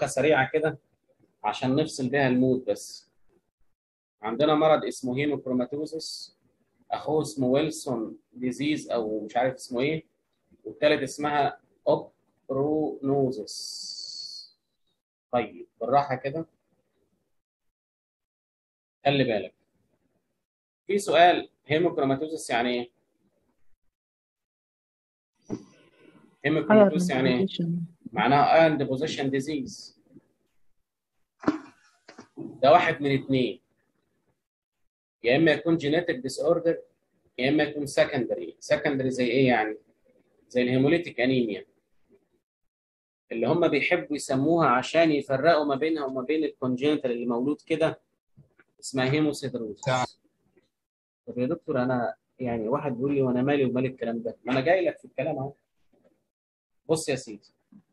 ملحوقه سريعه كده عشان نفصل بيها المود بس عندنا مرض اسمه هيموكروماتوزس اخوه اسمه ويلسون ديزيز او مش عارف اسمه ايه والتالت اسمها اوبرونوزس طيب بالراحه كده خلي بالك في سؤال هيموكروماتوزس يعني ايه هيموكروماتوزس يعني ايه معناها ايرون ديبوزيشن ديزيز ده واحد من اثنين يا اما يكون جينيتك ديس اوردر يا اما يكون سكندري سكندري زي ايه يعني زي الهيموليتيك انيميا اللي هم بيحبوا يسموها عشان يفرقوا ما بينها وما بين الكونجنتال اللي مولود كده اسمها هيموسيدروز طب يا دكتور انا يعني واحد بيقول لي وانا مالي ومال الكلام ده ما انا جاي لك في الكلام اهو بص يا سيدي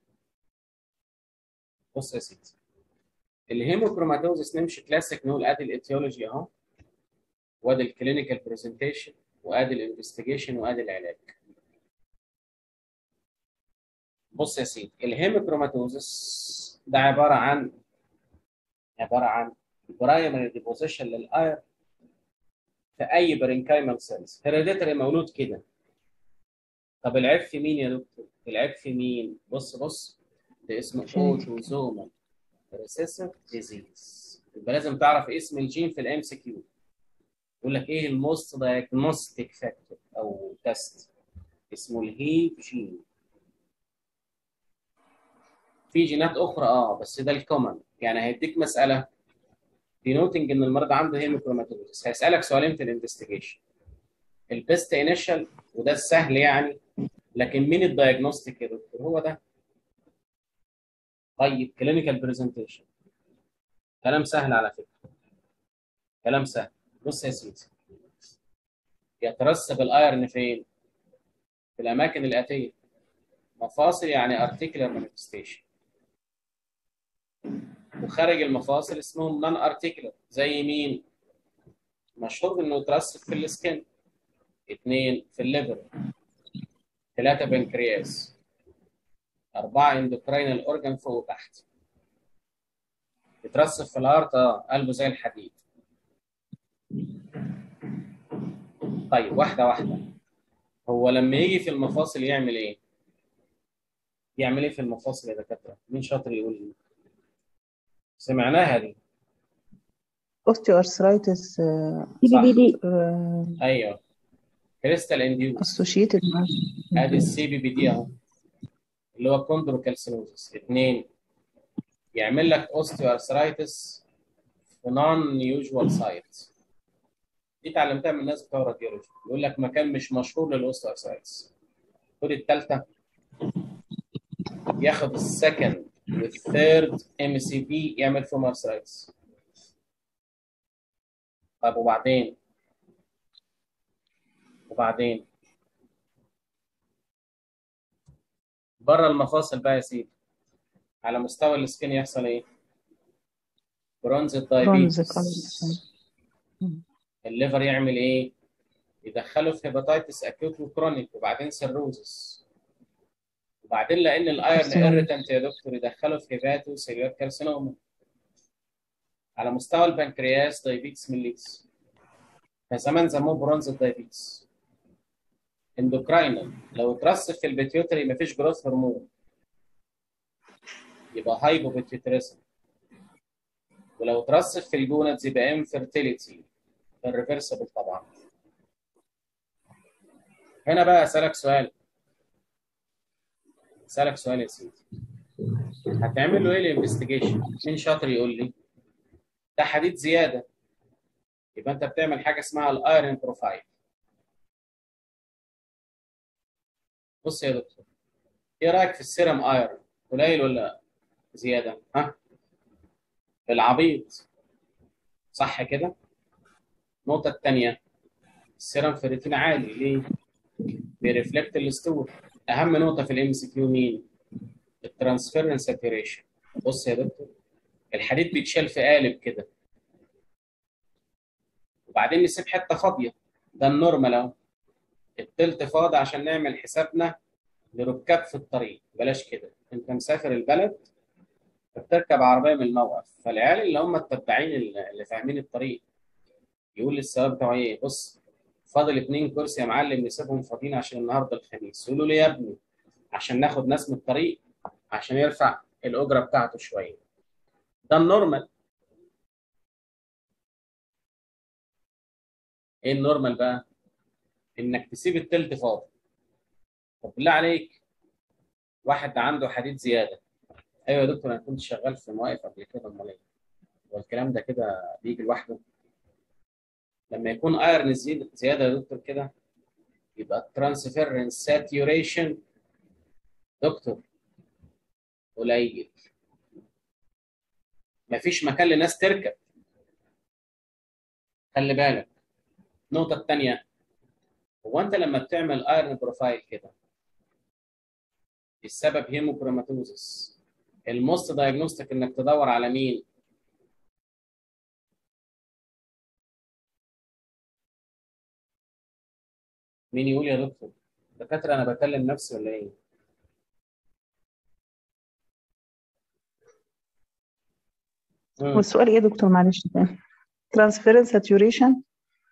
بص يا سيدي الهيموكروماتوزس نمشي كلاسيك نقول ادي الايتيولوجي اهو وادي الكلينيكال برزنتيشن وادي الانفستيجيشن وادي العلاج بص يا سيدي الهيموكروماتوزس ده عباره عن عباره عن برايمري ديبوزيشن للاير في اي برينكايمال سيلز هيريديتري مولود كده طب العيب في مين يا دكتور؟ العيب في مين؟ بص بص ده اسمه اوتوزومال ريسيسيف ديزيز يبقى لازم تعرف اسم الجين في الام سي كيو يقول لك ايه الموست دايجنوستيك فاكتور او تيست اسمه الهي جين في جينات اخرى اه بس ده الكومن يعني هيديك مساله دينوتنج ان المرضى عنده هيموكروماتوزس هيسالك سؤالين في الانفستيجيشن البيست انيشال وده السهل يعني لكن مين الدايجنوستيك يا دكتور هو ده طيب كلينيكال برزنتيشن كلام سهل على فكره كلام سهل بص يا سيدي يترسب الايرن فين في الاماكن الاتيه مفاصل يعني ارتيكولار مانيفستيشن وخارج المفاصل اسمهم نون ارتيكولار زي مين مشهور انه يترسب في السكن اثنين في الليفر ثلاثة بنكرياس أربعة اندوكراينال أورجان فوق وتحت يترسب في الهارت اه قلبه زي الحديد طيب واحدة واحدة هو لما يجي في المفاصل يعمل ايه؟ يعمل ايه في المفاصل يا دكاترة؟ مين شاطر يقول لي؟ سمعناها دي اوستيو ارثرايتس صح بي دي ايوه كريستال انديوس اسوشيتد مع ادي السي بي بي دي اهو اللي هو كوندروكالسينوزس اثنين يعمل لك اوستيو ارثرايتس في نون يوجوال سايت دي اتعلمتها من الناس بتوع راديولوجي يقول لك مكان مش مشهور للاوستيو ارثرايتس خد الثالثه ياخد السكند والثيرد ام سي بي يعمل فيهم ارثرايتس طب وبعدين وبعدين بره المفاصل بقى يا سيدي على مستوى السكين يحصل ايه؟ برونز برونز الدايبيتس الليفر يعمل ايه؟ يدخله في هيباتيتس اكيوت وكرونيك وبعدين سيروزس وبعدين لان الايرن كارسينوما. ايريتنت يا دكتور يدخله في هيباتو سيلولار كارسينوما على مستوى البنكرياس دايبيتس ميليتس فزمان سموه برونز الدايبيتس اندوكراينال لو اترسب في البيتيوتري مفيش جروث هرمون يبقى هايبو بيتيوتريزم ولو اترسب في الجونادز يبقى انفيرتيليتي الريفرسبل طبعا هنا بقى اسالك سؤال اسالك سؤال يا سيدي هتعمل له ايه الانفستيجيشن مين شاطر يقول لي ده حديد زياده يبقى انت بتعمل حاجه اسمها الايرون بروفايل بص يا دكتور ايه رايك في السيرم ايرون قليل ولا زياده ها العبيط صح كده النقطه الثانيه السيرم فيريتين عالي ليه بيرفلكت الستور اهم نقطه في الام سي كيو مين الترانسفيرنس ساتوريشن بص يا دكتور الحديد بيتشال في قالب كده وبعدين نسيب حته فاضيه ده النورمال اهو التلت فاضي عشان نعمل حسابنا لركاب في الطريق بلاش كده انت مسافر البلد بتركب عربيه من الموقف فالعيال اللي هم التبعين اللي اللي فاهمين الطريق يقول للسواق بتاعه ايه بص فاضل اتنين كرسي يا معلم نسيبهم فاضيين عشان النهارده الخميس يقولوا له يا ابني عشان ناخد ناس من الطريق عشان يرفع الاجره بتاعته شويه ده النورمال ايه النورمال بقى انك تسيب التلت فاضي طب بالله عليك واحد عنده حديد زياده ايوه يا دكتور انا كنت شغال في مواقف قبل كده امال ايه هو الكلام ده كده بيجي لوحده لما يكون ايرن زياده يا دكتور كده يبقى الترانسفيرنس ساتيوريشن دكتور قليل مفيش مكان لناس تركب خلي بالك النقطة الثانية هو أنت لما بتعمل ايرن بروفايل كده السبب هيموكروماتوزس الموست دايجنوستيك انك تدور على مين؟ مين يقول يا دكتور؟ دكاترة أنا بكلم نفسي ولا إيه؟ مم. والسؤال ايه يا دكتور معلش تاني transference saturation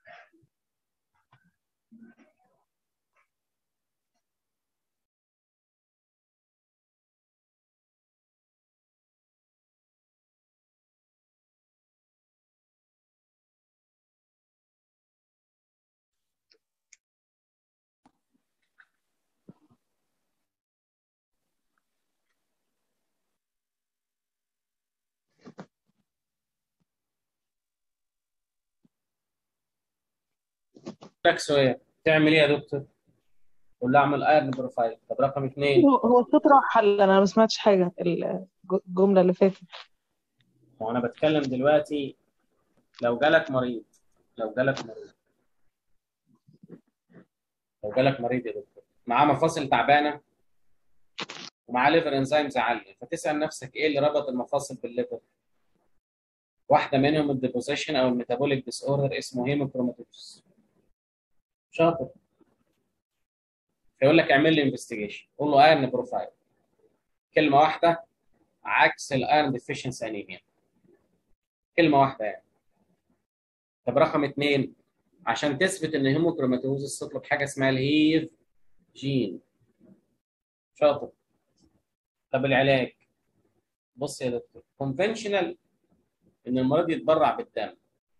لك سؤال تعمل إيه يا دكتور؟ قول له أعمل ايرن بروفايل طب رقم اثنين هو هو الفكرة حل أنا ما سمعتش حاجة الجملة اللي فاتت وأنا بتكلم دلوقتي لو جالك مريض لو جالك مريض لو جالك مريض يا دكتور معاه مفاصل تعبانة ومعاه ليفر انزيمز عالية فتسأل نفسك إيه اللي ربط المفاصل بالليفر؟ واحدة منهم الديبوزيشن أو الميتابوليك ديس أوردر اسمه هيموكروماتوزس شاطر فيقول لك اعمل لي انفستيجيشن قول له ايرن بروفايل كلمه واحده عكس الايرن ديفيشنسي انيميا كلمه واحده يعني طب رقم اثنين عشان تثبت ان هيموكروماتوزس تطلب حاجه اسمها الهيف جين شاطر طب العلاج بص يا دكتور كونفنشنال ان المريض يتبرع بالدم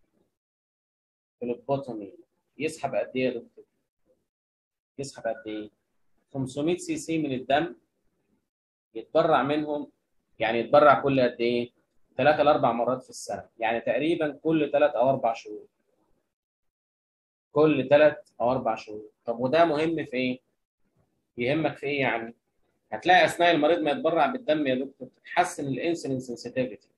فلوبوتومي يسحب قد ايه يا دكتور؟ يسحب قد ايه؟ 500 سي سي من الدم يتبرع منهم يعني يتبرع كل قد ايه؟ ثلاثة لأربع مرات في السنة، يعني تقريبا كل ثلاث أو أربع شهور. كل ثلاث أو أربع شهور، طب وده مهم في إيه؟ يهمك في إيه يعني؟ هتلاقي أثناء المريض ما يتبرع بالدم يا دكتور تتحسن الانسولين سنسيتيفيتي.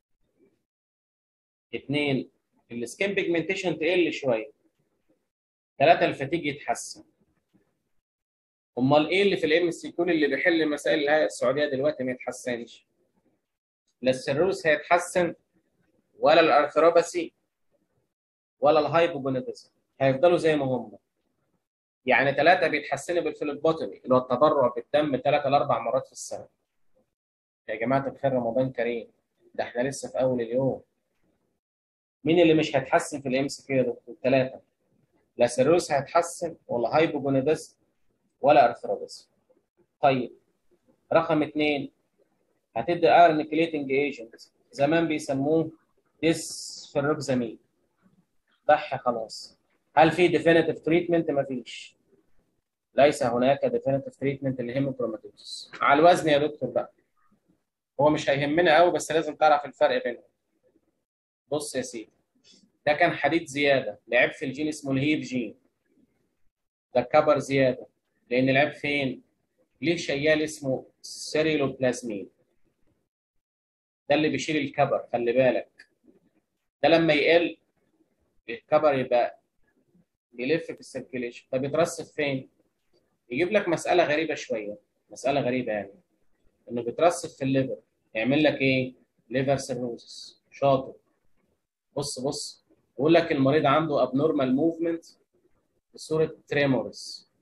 اثنين السكين بيجمنتيشن تقل شوية. ثلاثة الفتيج يتحسن. امال ايه اللي في الام اس كيو اللي بيحل مسائل الهيئه السعوديه دلوقتي ما يتحسنش لا السيروس هيتحسن ولا الارثروباسي ولا الهايبوجونيدزم هيفضلوا زي ما هم يعني ثلاثه بيتحسنوا بالفلوبوتومي اللي هو التبرع بالدم ثلاثه لاربع مرات في السنه يا جماعه الخير رمضان كريم ده احنا لسه في اول اليوم مين اللي مش هيتحسن في الام اس كيو يا دكتور ثلاثه لا سيروس هيتحسن ولا هايبوجونيدزم ولا ارثروباسي طيب رقم اثنين هتدي ايرن كليتنج ايجنت زمان بيسموه ديسفيروكسامين ضحي خلاص هل في ديفينيتيف تريتمنت مفيش ليس هناك ديفينيتيف تريتمنت للهيموكروماتوزس على الوزن يا دكتور بقى هو مش هيهمنا قوي بس لازم تعرف الفرق بينهم بص يا سيدي ده كان حديد زياده لعب في الجين اسمه الهيف جين ده كبر زياده لان العيب فين؟ ليه شيال اسمه سيريلوبلازمين ده اللي بيشيل الكبر خلي بالك ده لما يقل الكبر يبقى بيلف في السيركيليشن طب يترسب فين؟ يجيب لك مسألة غريبة شوية مسألة غريبة يعني انه بيترسب في الليفر يعمل لك ايه؟ ليفر سيروزس شاطر بص بص يقول لك المريض عنده ابنورمال موفمنت بصورة تريمورز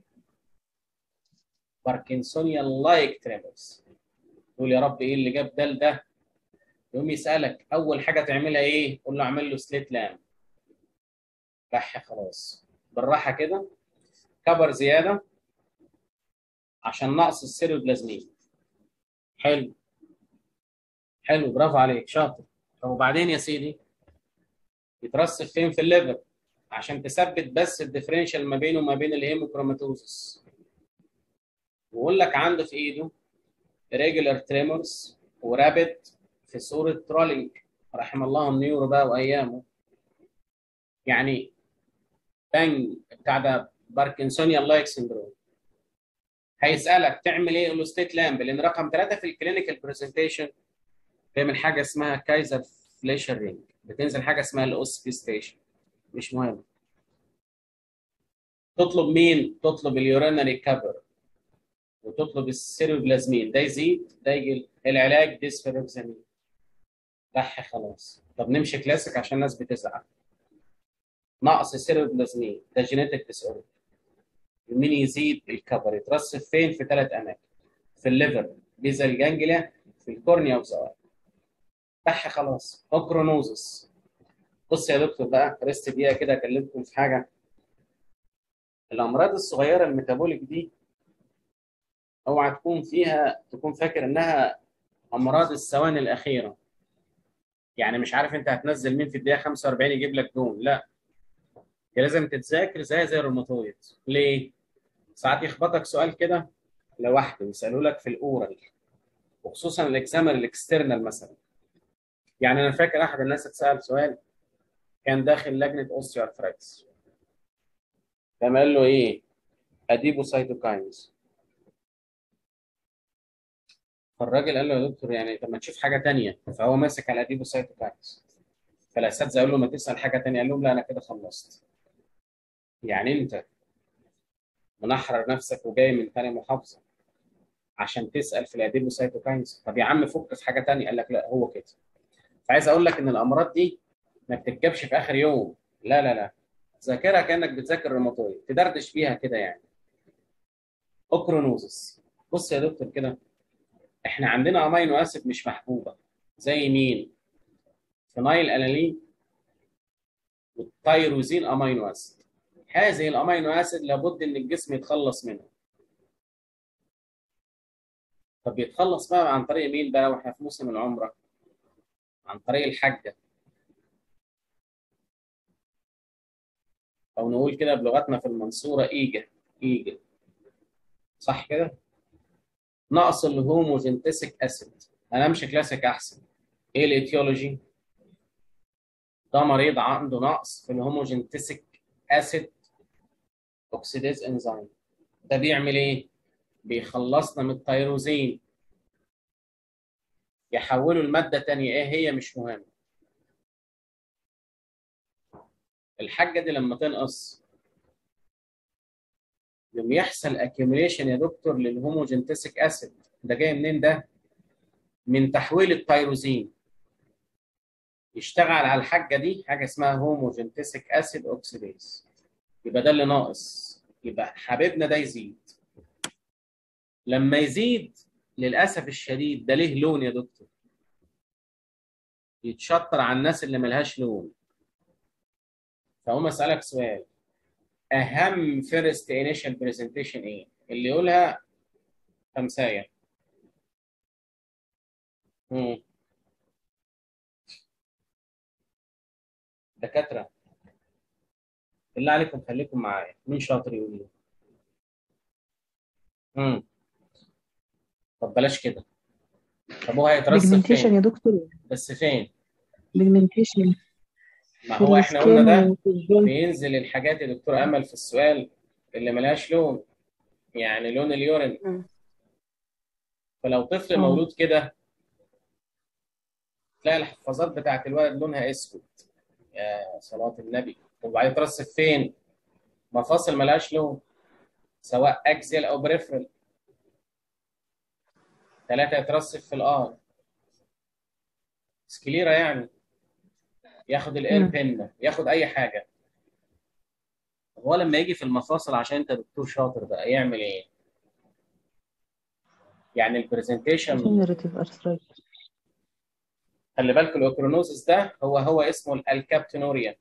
باركنسونيان لايك تريمورز تقول يا رب ايه اللي جاب ده لده يقوم يسالك اول حاجه تعملها ايه؟ قول له اعمل له سليت لام رح خلاص بالراحه كده كبر زياده عشان نقص السيروبلازمين حلو حلو برافو عليك شاطر طب وبعدين يا سيدي يترسب فين في الليفر عشان تثبت بس الديفرنشال ما بينه وما بين الهيموكروماتوزس ويقول لك عنده في ايده ريجولار تريمورز ورابد في صوره ترولينج رحم الله النيورو بقى وايامه يعني بانج بتاع ده باركنسونيان لايك سندروم هيسالك تعمل ايه؟ قول له ستيت لامب لان رقم ثلاثه في الكلينيكال برزنتيشن بيعمل حاجه اسمها كايزر فليشر رينج بتنزل حاجه اسمها الاوسبي ستيشن مش مهم تطلب مين؟ تطلب اليورينري كفر وتطلب السيروبلازمين ده يزيد ده يقل العلاج ديسفيروكسامين صح خلاص طب نمشي كلاسيك عشان الناس بتزعل نقص السيروبلازمين ده جينيتك ديس اوردر مين يزيد الكفر يترسب فين في ثلاث اماكن في الليفر بيزل جانجليا في الكورنيا وزوار صح خلاص اوكرونوزس بص يا دكتور بقى ريست دقيقه كده اكلمكم في حاجه الامراض الصغيره الميتابوليك دي اوعى تكون فيها تكون فاكر انها امراض الثواني الاخيره يعني مش عارف انت هتنزل مين في الدقيقه 45 يجيب لك دون لا دي لازم تتذاكر زي زي الروماتويد ليه ساعات يخبطك سؤال كده لوحده يسالوا لك في الاورال وخصوصا الاكزامر الاكسترنال مثلا يعني انا فاكر احد الناس اتسال سؤال كان داخل لجنه اوستيوارثرايتس قام قال له ايه اديبوسايتوكاينز فالراجل قال له يا دكتور يعني طب ما تشوف حاجه ثانيه فهو ماسك على اديبوسايتوكاينز فالاساتذه قالوا له ما تسال حاجه ثانيه قال لهم لا انا كده خلصت يعني انت منحرر نفسك وجاي من ثاني محافظه عشان تسال في الاديبوسايتوكاينز طب يا عم فك في حاجه ثانيه قال لك لا هو كده فعايز اقول لك ان الامراض دي ما بتتجابش في اخر يوم لا لا لا ذاكرها كانك بتذاكر روماتويد تدردش فيها كده يعني اوكرونوزس بص يا دكتور كده احنا عندنا امينو اسيد مش محبوبه زي مين فينايل الانين والتيروزين امينو اسيد هذه الامينو اسيد لابد ان الجسم يتخلص منها طب يتخلص بقى عن طريق مين بقى واحنا في موسم العمره عن طريق الحجه او نقول كده بلغتنا في المنصوره ايجا ايجا صح كده نقص الهوموجنتسك اسيد انا امشي كلاسيك احسن ايه الايتيولوجي ده مريض عنده نقص في الهوموجنتسك اسيد اوكسيديز انزيم ده بيعمل ايه بيخلصنا من التيروزين يحولوا الماده تانية ايه هي مش مهم الحاجه دي لما تنقص يوم يحصل اكيوميليشن يا دكتور للهوموجنتسك اسيد ده جاي منين ده من تحويل التيروزين يشتغل على الحاجه دي حاجه اسمها هوموجنتسك اسيد اوكسيديز يبقى ده اللي ناقص يبقى حبيبنا ده يزيد لما يزيد للاسف الشديد ده ليه لون يا دكتور يتشطر على الناس اللي ملهاش لون فهم اسالك سؤال اهم فيرست انيشال برزنتيشن ايه اللي يقولها خمسايه مم. دكاتره بالله عليكم خليكم معايا مين شاطر يقول لي امم طب بلاش كده طب هو هيترسب بيجمنتيشن فين يا دكتور بس فين بيجمنتيشن ما في هو احنا قلنا ده السكين وفي الجلد بينزل الحاجات يا دكتور امل في السؤال اللي ملهاش لون يعني لون اليورين مم. فلو طفل مم. مولود كده تلاقي الحفاظات بتاعت الولد لونها اسود يا صلاة النبي وبعدين يترسب فين؟ مفاصل ملهاش لون سواء اكزيال او بريفرال ثلاثة يترسب في الار سكليرا يعني ياخد الاير مم. بن ياخد اي حاجة هو لما يجي في المفاصل عشان انت دكتور شاطر بقى يعمل ايه؟ يعني البرزنتيشن degenerative arthritis خلي بالك الاوكرونوزس ده هو هو اسمه الكابتونوريا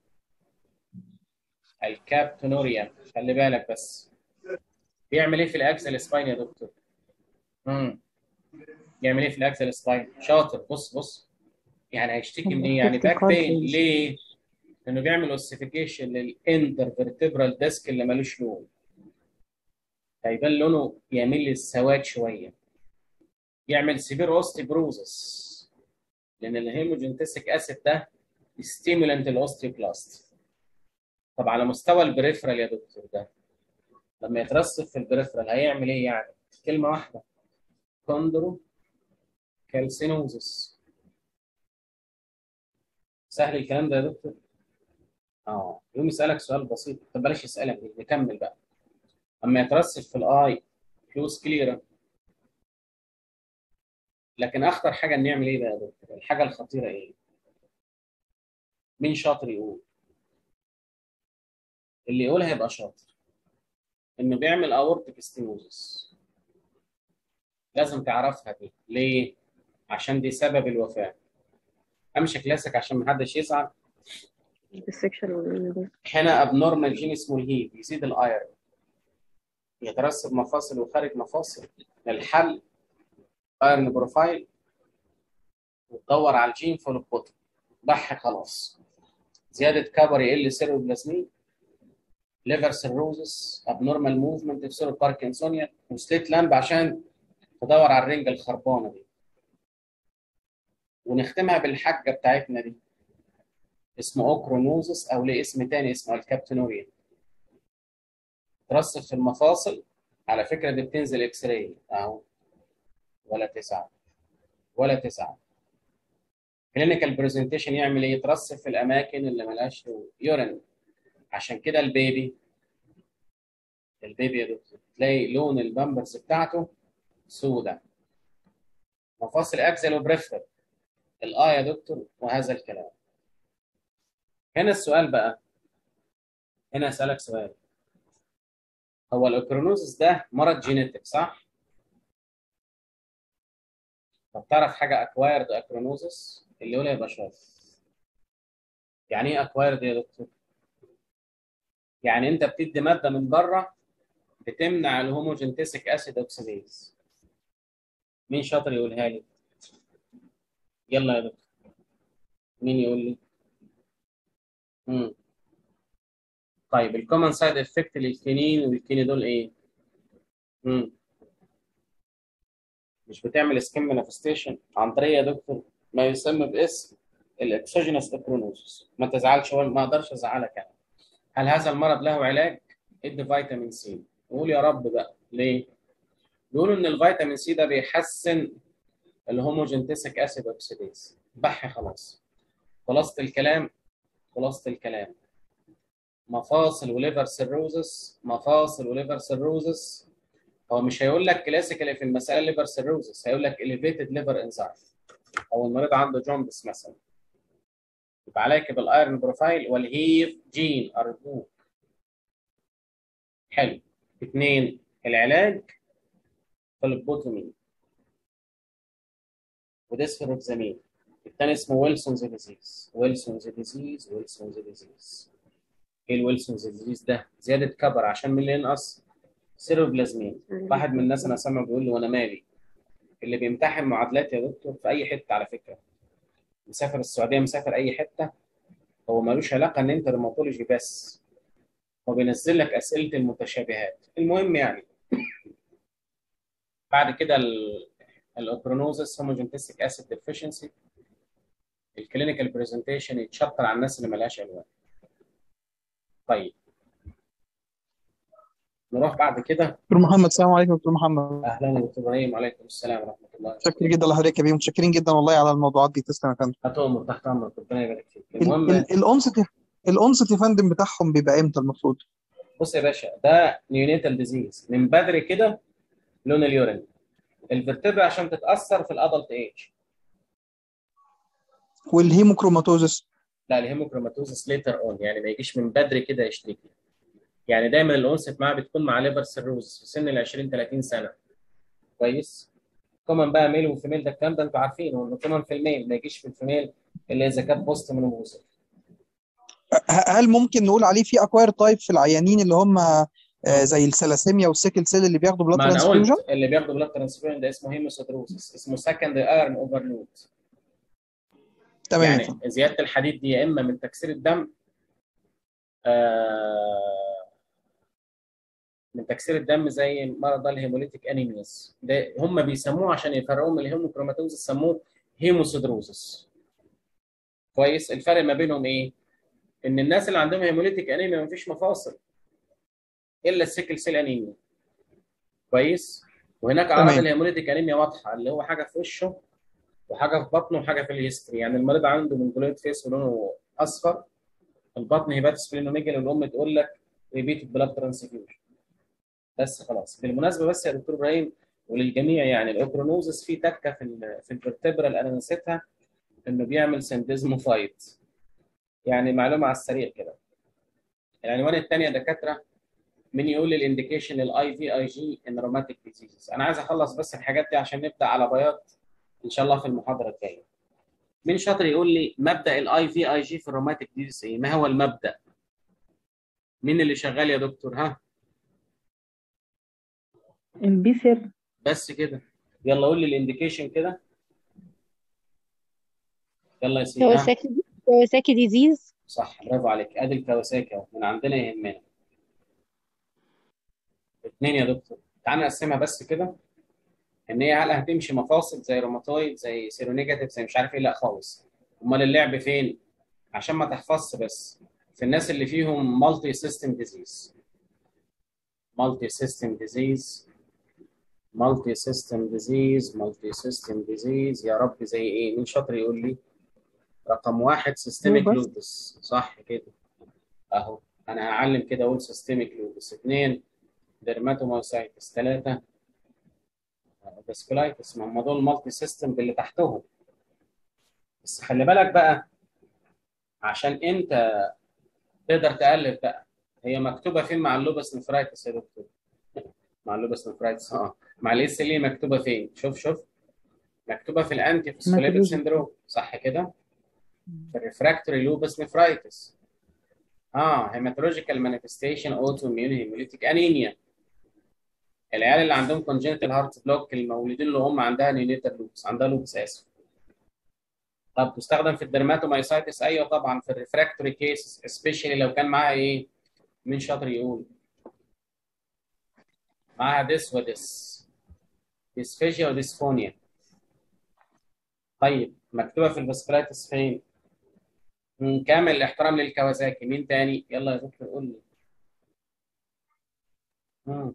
الكابتونوريا خلي بالك بس بيعمل ايه في الاكسل سباين يا دكتور؟ امم يعمل ايه في الاكسل سباين؟ شاطر بص بص يعني هيشتكي من ايه؟ يعني باك بين ليه؟ لانه بيعمل اوسيفيكيشن للاندر فيرتبرال ديسك اللي ملوش لون فيبان لونه يميل للسواد شويه يعمل سيفير اوستيبروزس لان الهيموجينتسيك اسيد ده ستيمولانت الاوستيوبلاست طب على مستوى البريفرال يا دكتور ده لما يترسب في البريفرال هيعمل ايه يعني؟ كلمه واحده كوندرو كالسينوزس سهل الكلام ده يا دكتور؟ اه يقوم يسالك سؤال بسيط طب بلاش يسالك دي نكمل بقى اما يترسب في الاي فلوس كليره لكن اخطر حاجه ان نعمل ايه بقى يا دكتور؟ الحاجه الخطيره ايه؟ مين شاطر يقول؟ اللي يقولها يبقى شاطر انه بيعمل اورتيك ستينوزس لازم تعرفها دي ليه؟ عشان دي سبب الوفاه امشي كلاسيك عشان محدش يزعل السكشوال هنا ابنورمال جين اسمه الهيب يزيد الايرون يترسب مفاصل وخارج مفاصل الحل ايرن بروفايل وتدور على الجين فول البوتن ضحي خلاص زياده كبر يقل سيروبلازمين ليفر سيروزس ابنورمال موفمنت في سيرو باركنسونيا وسليت لامب عشان تدور على الرنجه الخربانه دي ونختمها بالحاجه بتاعتنا دي اسمه اوكرونوزس او ليه اسم تاني اسمه الكابتونوريا ترسب في المفاصل على فكره دي بتنزل اكس راي اهو ولا تسعه ولا تسعه كلينيكال برزنتيشن يعمل ايه يترسب في الاماكن اللي ملهاش يورين عشان كده البيبي البيبي يا دكتور تلاقي لون البامبرز بتاعته سوداء مفاصل اكزل وبريفرال الاه يا دكتور وهذا الكلام هنا السؤال بقى هنا اسالك سؤال هو الاوكرونوزس ده مرض جينيتك صح؟ طب تعرف حاجه اكوايرد اكرونوزس اللي يقولها يبقى شاطر يعني ايه اكوايرد يا دكتور؟ يعني انت بتدي ماده من بره بتمنع الهوموجينتسيك اسيد اوكسيديز مين شاطر يقولها لي؟ يلا يا دكتور مين يقول لي؟ امم طيب الكومن سايد افكت للكينين والكيني دول ايه؟ امم مش بتعمل سكين مانيفستيشن عن طريق يا دكتور ما يسمى باسم الاكسوجينوس اكرونوزس ما تزعلش ما اقدرش ازعلك يعني هل هذا المرض له علاج؟ ادي فيتامين سي قول يا رب بقى ليه؟ بيقولوا ان الفيتامين سي ده بيحسن الهوموجينتسيك اسيد اوكسيديز بحي خلاص خلاصة الكلام خلاصة الكلام مفاصل وليفر سيروزس مفاصل وليفر سيروزس هو مش هيقول لك كلاسيكالي في المسألة ليفر سيروزس هيقول لك elevated liver enzyme أو المريض عنده جوندس مثلا يبقى عليك بالايرون بروفايل والهيف جين أرجوك حلو اثنين العلاج فلوبوتومي وديسفيروكسامين الثاني اسمه ويلسونز ديزيز ويلسونز ديزيز ويلسونز ديزيز ايه الويلسونز ديزيز ده زياده كبر عشان من اللي ينقص سيروبلازمين واحد من الناس انا سامع بيقول لي وانا مالي اللي بيمتحن معادلات يا دكتور في اي حته على فكره مسافر السعوديه مسافر اي حته هو ملوش علاقه ان انت روماتولوجي بس هو بينزل لك اسئله المتشابهات المهم يعني بعد كده الاوكرونوزس هوموجينتسيك اسيد ديفيشنسي الكلينيكال برزنتيشن يتشطر على الناس اللي ملهاش الوان طيب نروح بعد كده دكتور محمد السلام عليكم دكتور محمد اهلا يا دكتور ابراهيم وعليكم السلام ورحمه الله متشكر جدا لحضرتك يا بيه متشكرين جدا والله على الموضوعات دي تسلم يا فندم هتؤمر تحت امرك ربنا يبارك فيك ال- المهم ال- الانست الانست يا فندم بتاعهم بيبقى امتى المفروض؟ بص يا باشا ده نيونيتال ديزيز من بدري كده لون اليورين الفرتبرا عشان تتاثر في الادلت ايج والهيموكروماتوزس لا الهيموكروماتوزس ليتر اون يعني ما يجيش من بدري كده يشتكي يعني دايما الانست معاه بتكون مع ليفر سيروز في سن ال 20 30 سنه كويس كومن بقى ميل وفيميل ده الكلام ده انتوا عارفينه انه كومن في الميل ما يجيش في الفيميل الا اذا كانت بوست منوبوزل ه- هل ممكن نقول عليه في اكواير تايب في العيانين اللي هم آه، زي الثلاسيميا والسيكل سيل اللي بياخدوا بلاد ما انا ترانسفيوجن قلت اللي بياخدوا بلاد ترانسفيوجن ده اسمه هيموسيدروسس اسمه سكندري ايرن اوفرلود تمام يا يعني فندم. زياده الحديد دي يا اما من تكسير الدم آه من تكسير الدم زي مرض الهيموليتيك انيمياس ده هم بيسموه عشان يفرقوا من الهيموكروماتوزس سموه هيموسيدروزس كويس الفرق ما بينهم ايه ان الناس اللي عندهم هيموليتيك انيميا مفيش مفاصل الا السيكل سيل انيميا كويس وهناك اعراض تمام. الهيموليتيك انيميا واضحه اللي هو حاجه في وشه وحاجه في بطنه وحاجه في الهيستوري يعني المريض عنده منجوليت فيس ولونه اصفر البطن هيباتس فلينوميجال والام تقول لك ريبيت بلاد ترانسفيوجن بس خلاص بالمناسبه بس يا دكتور ابراهيم وللجميع يعني الاوكرونوزس فيه تكه في ال في الفرتبرال انا نسيتها انه بيعمل سندزموفايت يعني معلومه على السريع كده العنوان الثاني يا دكاتره مين يقول لي الانديكيشن للاي في اي جي ان روماتيك ديزيزز انا عايز اخلص بس الحاجات دي عشان نبدا على بياض ان شاء الله في المحاضره الجايه مين شاطر يقول لي مبدا الاي في اي جي في الروماتيك ديزيز ايه ما هو المبدا مين اللي شغال يا دكتور ها البيسر بس كده يلا قول لي الانديكيشن كده يلا يا سيدي ها كواساكي كواساكي ديزيز صح برافو عليك ادي الكواساكي اهو من عندنا يهمنا اثنين يا دكتور تعال نقسمها بس كده ان هي هل هتمشي مفاصل زي روماتويد زي سيرونيجاتيف زي مش عارف ايه لا خالص امال اللعب فين عشان ما تحفظش بس في الناس اللي فيهم مالتي سيستم ديزيز مالتي سيستم ديزيز مالتي سيستم ديزيز مالتي سيستم ديزيز يا رب زي ايه مين شاطر يقول لي رقم واحد سيستميك لوبس. لوبس صح كده اهو انا هعلم كده اقول سيستميك لوبس اثنين ديرماتومايسايتس ثلاثه فاسكولايتس ما هم دول مالتي سيستم باللي تحتهم بس خلي بالك بقى عشان انت تقدر تألف بقى هي مكتوبه فين مع اللوبس نفرايتس يا دكتور مع اللوبس نفرايتس اه مع الاس ال مكتوبه فين شوف شوف مكتوبه في الانتي فوسفوليبيد ماتولوجي. سيندروم صح كده في الريفراكتوري لوبس نفرايتس اه هيماتولوجيكال مانيفستيشن اوتو اميون هيموليتيك انيميا العيال اللي عندهم كونجنتال هارت بلوك المولودين اللي هم عندها نيونيتال لوبس عندها لوبس اسف طب تستخدم في الدرماتومايسايتس ايوه طبعا في الريفراكتوري كيسز سبيشالي لو كان معاها ايه مين شاطر يقول معاها ديس وديس ديسفيجيا وديسفونيا طيب مكتوبه في الفاسكولايتس فين؟ مم، كامل الاحترام للكوازاكي مين تاني؟ يلا يا دكتور قول لي مم.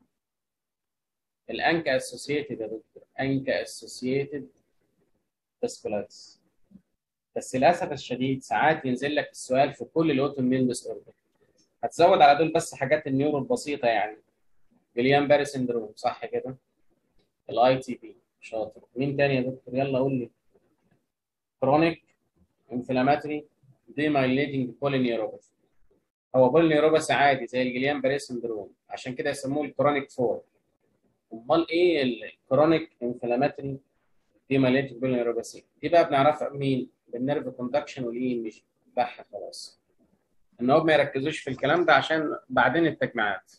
الانكا اسوسييتد يا دكتور انكا اسوسييتد فاسكولايتس بس للاسف الشديد ساعات ينزل لك السؤال في كل الاوتو ميون ديس اوردر هتزود على دول بس حاجات النيورو البسيطه يعني جليان باري سندروم صح كده الاي تي بي شاطر مين تاني يا دكتور يلا قول لي كرونيك انفلاماتوري ديمايليتنج بولينيوروباثي هو بولينيوروباثي عادي زي الجليان باري سندروم عشان كده يسموه الكرونيك فور امال ايه الكرونيك انفلاماتوري ديمايليتنج بولينيوروباثي دي بقى بنعرفها مين بالنيرف كوندكشن والاي مش بحث خلاص ان هو ما يركزوش في الكلام ده عشان بعدين التجميعات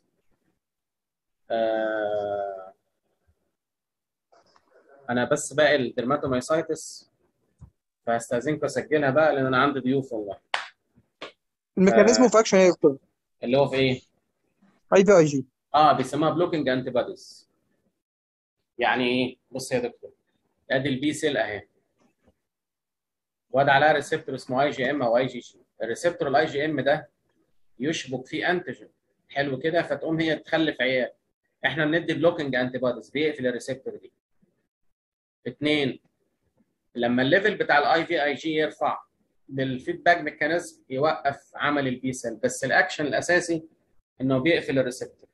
آه انا بس باقي الدرماتومايسايتس فهستاذنكم اسجلها بقى لان انا عندي ضيوف والله الميكانيزم اوف اكشن ايه يا دكتور؟ اللي هو في ايه؟ اي في اي جي اه بيسموها بلوكينج انتي بوديز يعني ايه؟ بص يا دكتور ادي البي سيل اهي واد عليها ريسبتور اسمه اي جي ام او اي جي جي الريسبتور الاي جي ام ده يشبك فيه انتيجين حلو كده فتقوم هي تخلف عيال احنا بندي بلوكينج انتي بوديز بيقفل الريسبتور دي اثنين لما الليفل بتاع الاي في اي جي يرفع بالفيدباك ميكانيزم يوقف عمل البي سيل بس الاكشن الاساسي انه بيقفل الريسبتور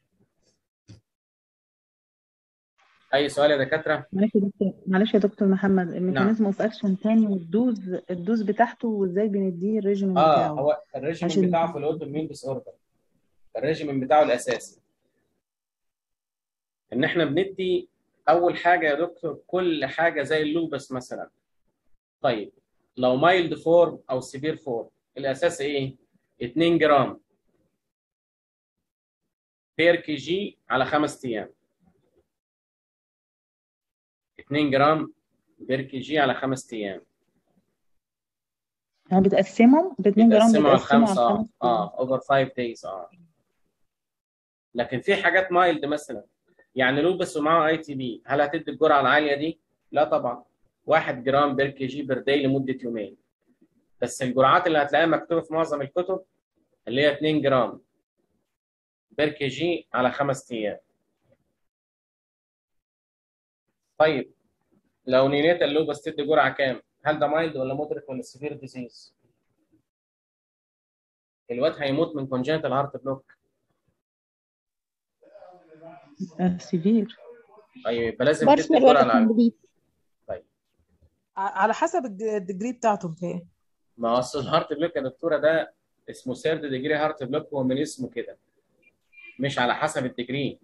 اي سؤال يا دكاتره معلش يا دكتور معلش يا دكتور محمد الميكانيزم اوف اكشن تاني والدوز الدوز بتاعته وازاي بنديه الريجيم اه بتاعه هو الريجيمين عشان- بتاعه في الاوتو مين ديس اوردر الريجيمين بتاعه الاساسي ان احنا بندي اول حاجه يا دكتور كل حاجه زي اللوبس مثلا طيب لو مايلد فورم او سيفير فورم الاساس ايه 2 جرام بير كي جي على خمس ايام 2 جرام بير كي جي على خمس ايام يعني بتقسمهم ب 2 جرام بيتقسموا على بتقسموا على الخمسه اه الخمس اه اوفر 5 دايز اه لكن في حاجات مايلد مثلا يعني لوبس ومعاه اي تي بي هل هتدي الجرعه العاليه دي؟ لا طبعا 1 جرام بير كي جي بير داي لمده يومين بس الجرعات اللي هتلاقيها مكتوبه في معظم الكتب اللي هي 2 جرام بير كي جي على خمس ايام طيب لو نينيتال لوبس تدي جرعه كام؟ هل ده مايلد ولا مودريت ولا سيفير ديزيز؟ الواد هيموت من كونجنتال هارت بلوك سيفير طيب يبقى لازم تدي بارسنال الجرعه ولا العاليه كومبليت ع- على حسب الد- الديجري بتاعته كام ما هو اصل الهارت بلوك يا دكتوره ده اسمه سيرد ديجري هارت بلوك هو من اسمه كده مش على حسب الديجري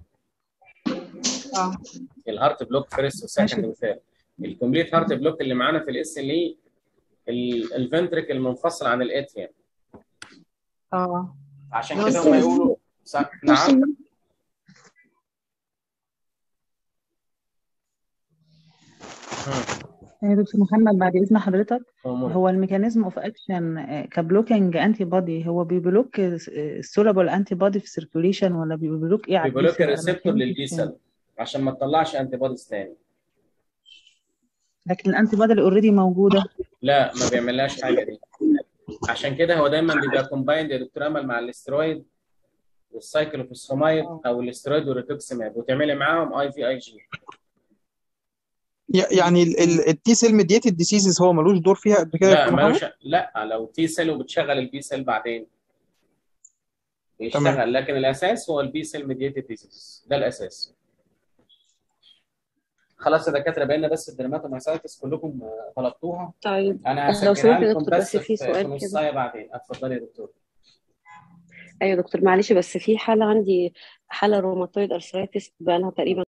اه الهارت بلوك فيرست وسكند وثيرد الكومبليت هارت بلوك اللي معانا في الاس ال اي الفنتريك المنفصل عن الاتريوم اه عشان هو كده هم السيرد- يقولوا صح نعم مم. يا دكتور محمد بعد إذن حضرتك أمور. هو الميكانيزم اوف اكشن كبلوكينج انتي بودي هو بيبلوك السولابل انتي بودي في السيركوليشن ولا بيبلوك ايه على البي بيبلوك سيل؟ أنا ما الريسبتور فهمتش للبي يعني. سيل عشان ما تطلعش انتي بوديز تاني لكن الانتي بودي اللي اوريدي موجوده لا ما بيعملهاش حاجه دي عشان كده هو دايما بيبقى كومبايند يا دكتور امل مع الاسترويد والسايكلوفوسفامايد او الاسترويد والريتوكسيماب وتعملي معاهم اي في اي جي ي- يعني التي سيل ميديتد ديسيزز هو ملوش دور فيها قد كده يا لا دكتور محمد ملوش لا لو تي سيل وبتشغل البي سيل بعدين تمام. بيشتغل لكن الاساس هو البي سيل ميديتد ديزيز ده الاساس خلاص يا دكاتره بقينا بس الدرماتومايسايتس كلكم آه، طلبتوها طيب انا لو هسجلها سمحت يا لكم دكتور بس بس في في سؤال في كده نصايه بعدين اتفضلي يا دكتور ايوه يا دكتور معلش بس في حالة عندي حالة روماتويد ارثرايتس بقى لها تقريبا